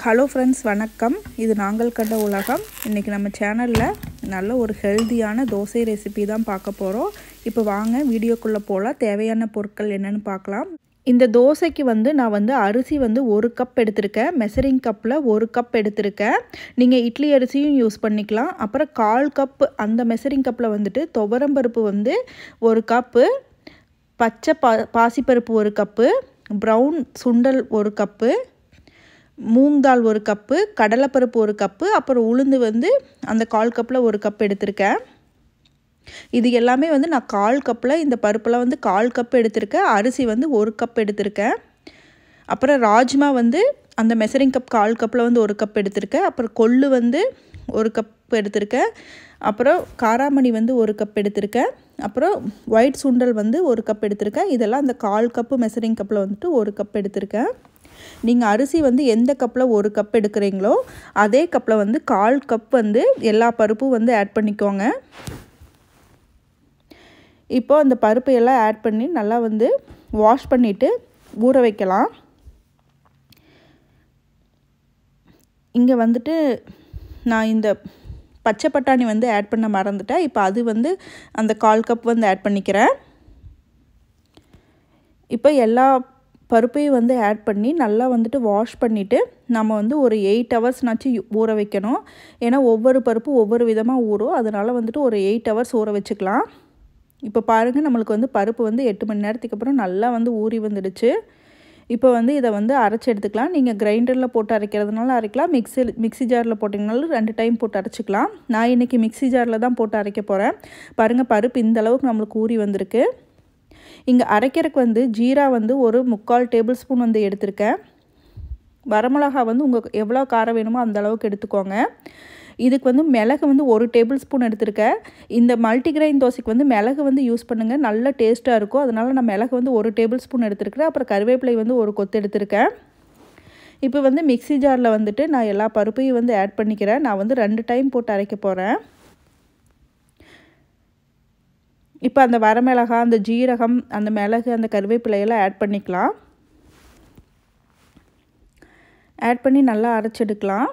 hello friends வணக்கம் இது நாங்கள் கண்ட உலகம் இன்றைக்கி நம்ம சேனலில் நல்ல ஒரு ஹெல்தியான தோசை ரெசிபி தான் பார்க்க போகிறோம் இப்போ வாங்க வீடியோக்குள்ளே போகலாம் தேவையான பொருட்கள் என்னென்னு பார்க்கலாம் இந்த தோசைக்கு வந்து நான் வந்து அரிசி வந்து ஒரு கப் எடுத்திருக்கேன் மெசரிங் கப்பில் ஒரு கப் எடுத்திருக்கேன் நீங்கள் இட்லி அரிசியும் யூஸ் பண்ணிக்கலாம் அப்புறம் கால் கப் அந்த மெசரிங் கப்பில் வந்துட்டு துவரம்பருப்பு வந்து ஒரு கப்பு பச்சை பா பாசிப்பருப்பு ஒரு கப்பு ப்ரௌன் சுண்டல் ஒரு கப்பு மூங் தால் ஒரு கப்பு கடலைப்பருப்பு ஒரு கப்பு அப்புறம் உளுந்து வந்து அந்த கால் கப்பில் ஒரு கப் எடுத்திருக்கேன் இது எல்லாமே வந்து நான் கால் கப்பில் இந்த பருப்பெல்லாம் வந்து கால் கப் எடுத்திருக்கேன் அரிசி வந்து ஒரு கப் எடுத்திருக்கேன் அப்புறம் ராஜ்மா வந்து அந்த மெசரிங் கப் கால் கப்பில் வந்து ஒரு கப் எடுத்திருக்கேன் அப்புறம் கொள்ளு வந்து ஒரு கப் எடுத்திருக்கேன் அப்புறம் காராமணி வந்து ஒரு கப் எடுத்திருக்கேன் அப்புறம் ஒயிட் சுண்டல் வந்து ஒரு கப் எடுத்திருக்கேன் இதெல்லாம் அந்த கால் கப்பு மெசரிங் கப்பில் வந்துட்டு ஒரு கப் எடுத்திருக்கேன் நீங்கள் அரிசி வந்து எந்த கப்பில் ஒரு கப் எடுக்கிறீங்களோ அதே கப்பில் வந்து கால் கப் வந்து எல்லா பருப்பும் வந்து ஆட் பண்ணிக்கோங்க இப்போ அந்த பருப்பை எல்லாம் ஆட் பண்ணி நல்லா வந்து வாஷ் பண்ணிவிட்டு ஊற வைக்கலாம் இங்கே வந்துட்டு நான் இந்த பச்சை பட்டாணி வந்து ஆட் பண்ண மறந்துட்டேன் இப்போ அது வந்து அந்த கால் கப் வந்து ஆட் பண்ணிக்கிறேன் இப்போ எல்லா பருப்பையும் வந்து ஆட் பண்ணி நல்லா வந்துட்டு வாஷ் பண்ணிவிட்டு நம்ம வந்து ஒரு எயிட் ஹவர்ஸ்னாச்சும் ஊற வைக்கணும் ஏன்னா ஒவ்வொரு பருப்பும் ஒவ்வொரு விதமாக ஊறும் அதனால் வந்துட்டு ஒரு எயிட் ஹவர்ஸ் ஊற வச்சுக்கலாம் இப்போ பாருங்கள் நம்மளுக்கு வந்து பருப்பு வந்து எட்டு மணி நேரத்துக்கு அப்புறம் நல்லா வந்து ஊறி வந்துடுச்சு இப்போ வந்து இதை வந்து அரைச்சி எடுத்துக்கலாம் நீங்கள் கிரைண்டரில் போட்டு அரைக்கிறதுனால அரைக்கலாம் மிக்சி மிக்சி ஜாரில் போட்டிங்கனாலும் ரெண்டு டைம் போட்டு அரைச்சிக்கலாம் நான் இன்றைக்கி மிக்சி ஜாரில் தான் போட்டு அரைக்க போகிறேன் பாருங்கள் பருப்பு இந்த அளவுக்கு நம்மளுக்கு ஊறி வந்திருக்கு இங்கே அரைக்கிறதுக்கு வந்து ஜீரா வந்து ஒரு முக்கால் டேபிள் ஸ்பூன் வந்து எடுத்திருக்கேன் வரமிளகா வந்து உங்களுக்கு எவ்வளோ காரம் வேணுமோ அந்த அளவுக்கு எடுத்துக்கோங்க இதுக்கு வந்து மிளகு வந்து ஒரு டேபிள் ஸ்பூன் எடுத்திருக்கேன் இந்த மல்டிகிரெயின் தோசைக்கு வந்து மிளகு வந்து யூஸ் பண்ணுங்கள் நல்ல டேஸ்ட்டாக இருக்கும் அதனால் நான் மிளகு வந்து ஒரு டேபிள் ஸ்பூன் எடுத்துருக்கிறேன் அப்புறம் கருவேப்பிலை வந்து ஒரு கொத்து எடுத்திருக்கேன் இப்போ வந்து மிக்சி ஜாரில் வந்துட்டு நான் எல்லா பருப்பையும் வந்து ஆட் பண்ணிக்கிறேன் நான் வந்து ரெண்டு டைம் போட்டு அரைக்க போகிறேன் இப்போ அந்த வரமிளகா அந்த ஜீரகம் அந்த மிளகு அந்த கருவேப்பிலையெல்லாம் ஆட் பண்ணிக்கலாம் ஆட் பண்ணி நல்லா அரைச்செடுக்கலாம்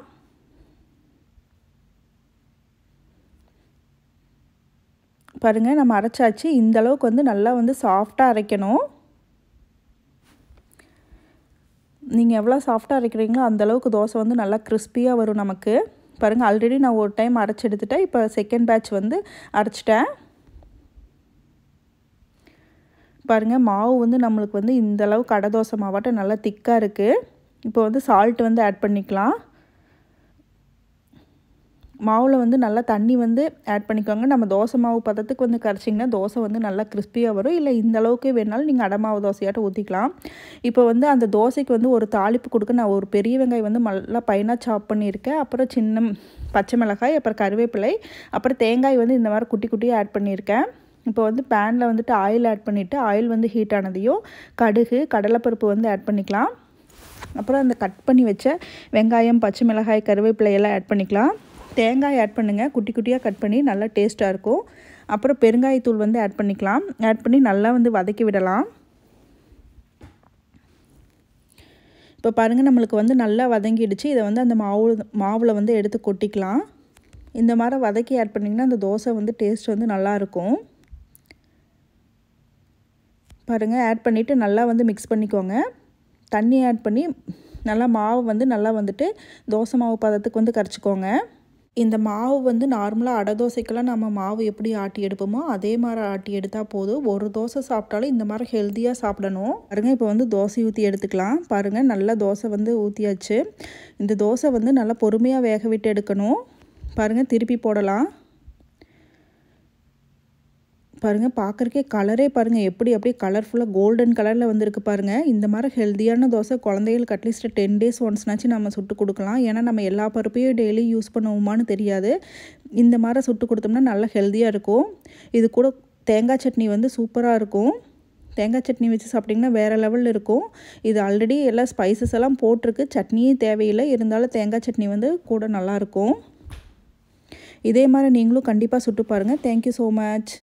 பாருங்கள் நம்ம அரைச்சாச்சு இந்த அளவுக்கு வந்து நல்லா வந்து சாஃப்டாக அரைக்கணும் நீங்கள் எவ்வளோ சாஃப்டாக அரைக்கிறீங்களோ அந்தளவுக்கு தோசை வந்து நல்லா கிறிஸ்பியாக வரும் நமக்கு பாருங்கள் ஆல்ரெடி நான் ஒரு டைம் அரைச்சி எடுத்துட்டேன் இப்போ செகண்ட் பேட்ச் வந்து அரைச்சிட்டேன் பாருங்கள் மாவு வந்து நம்மளுக்கு வந்து இந்த அளவுக்கு அடை தோசை மாவாட்டம் நல்லா திக்காக இருக்குது இப்போ வந்து சால்ட் வந்து ஆட் பண்ணிக்கலாம் மாவில் வந்து நல்லா தண்ணி வந்து ஆட் பண்ணிக்கோங்க நம்ம தோசை மாவு பதத்துக்கு வந்து கரைச்சிங்கன்னா தோசை வந்து நல்லா கிறிஸ்பியாக வரும் இல்லை இந்த அளவுக்கு வேணாலும் நீங்கள் அடை மாவு தோசையாட்டம் ஊற்றிக்கலாம் இப்போ வந்து அந்த தோசைக்கு வந்து ஒரு தாளிப்பு கொடுக்க நான் ஒரு பெரிய வெங்காயம் வந்து நல்லா பைனாக சாப் பண்ணியிருக்கேன் அப்புறம் சின்ன பச்சை மிளகாய் அப்புறம் கருவேப்பிலை அப்புறம் தேங்காய் வந்து இந்த மாதிரி குட்டி குட்டியாக ஆட் பண்ணியிருக்கேன் இப்போ வந்து பேனில் வந்துட்டு ஆயில் ஆட் பண்ணிவிட்டு ஆயில் வந்து ஹீட் ஆனதையும் கடுகு கடலைப்பருப்பு வந்து ஆட் பண்ணிக்கலாம் அப்புறம் அந்த கட் பண்ணி வச்ச வெங்காயம் பச்சை மிளகாய் கருவேப்பிலை எல்லாம் ஆட் பண்ணிக்கலாம் தேங்காய் ஆட் பண்ணுங்கள் குட்டி குட்டியாக கட் பண்ணி நல்லா டேஸ்ட்டாக இருக்கும் அப்புறம் பெருங்காயத்தூள் வந்து ஆட் பண்ணிக்கலாம் ஆட் பண்ணி நல்லா வந்து வதக்கி விடலாம் இப்போ பாருங்கள் நம்மளுக்கு வந்து நல்லா வதங்கிடுச்சு இதை வந்து அந்த மாவு மாவில் வந்து எடுத்து கொட்டிக்கலாம் இந்த மாதிரி வதக்கி ஆட் பண்ணிங்கன்னா அந்த தோசை வந்து டேஸ்ட் வந்து நல்லாயிருக்கும் பாருங்கள் ஆட் பண்ணிவிட்டு நல்லா வந்து மிக்ஸ் பண்ணிக்கோங்க தண்ணி ஆட் பண்ணி நல்லா மாவு வந்து நல்லா வந்துட்டு தோசை மாவு பதத்துக்கு வந்து கரைச்சிக்கோங்க இந்த மாவு வந்து நார்மலாக அடை தோசைக்கெல்லாம் நம்ம மாவு எப்படி ஆட்டி எடுப்போமோ அதே மாதிரி ஆட்டி எடுத்தால் போதும் ஒரு தோசை சாப்பிட்டாலும் இந்த மாதிரி ஹெல்த்தியாக சாப்பிடணும் பாருங்கள் இப்போ வந்து தோசை ஊற்றி எடுத்துக்கலாம் பாருங்கள் நல்லா தோசை வந்து ஊற்றியாச்சு இந்த தோசை வந்து நல்லா பொறுமையாக வேக விட்டு எடுக்கணும் பாருங்கள் திருப்பி போடலாம் பாருங்கள் பார்க்குறக்கே கலரே பாருங்கள் எப்படி அப்படியே கலர்ஃபுல்லாக கோல்டன் கலரில் வந்திருக்கு பாருங்கள் இந்த மாதிரி ஹெல்த்தியான தோசை குழந்தைகளுக்கு அட்லீஸ்ட் டென் டேஸ் ஒன்ஸ்னாச்சும் நம்ம சுட்டு கொடுக்கலாம் ஏன்னா நம்ம எல்லா பருப்பையும் டெய்லி யூஸ் பண்ணுவோமான்னு தெரியாது இந்த மாதிரி சுட்டு கொடுத்தோம்னா நல்லா ஹெல்த்தியாக இருக்கும் இது கூட தேங்காய் சட்னி வந்து சூப்பராக இருக்கும் தேங்காய் சட்னி வச்சு சாப்பிட்டிங்கன்னா வேறு லெவலில் இருக்கும் இது ஆல்ரெடி எல்லா ஸ்பைசஸ் எல்லாம் போட்டிருக்கு சட்னியே தேவையில்லை இருந்தாலும் தேங்காய் சட்னி வந்து கூட நல்லாயிருக்கும் இதே மாதிரி நீங்களும் கண்டிப்பாக சுட்டு பாருங்கள் தேங்க்யூ ஸோ மச்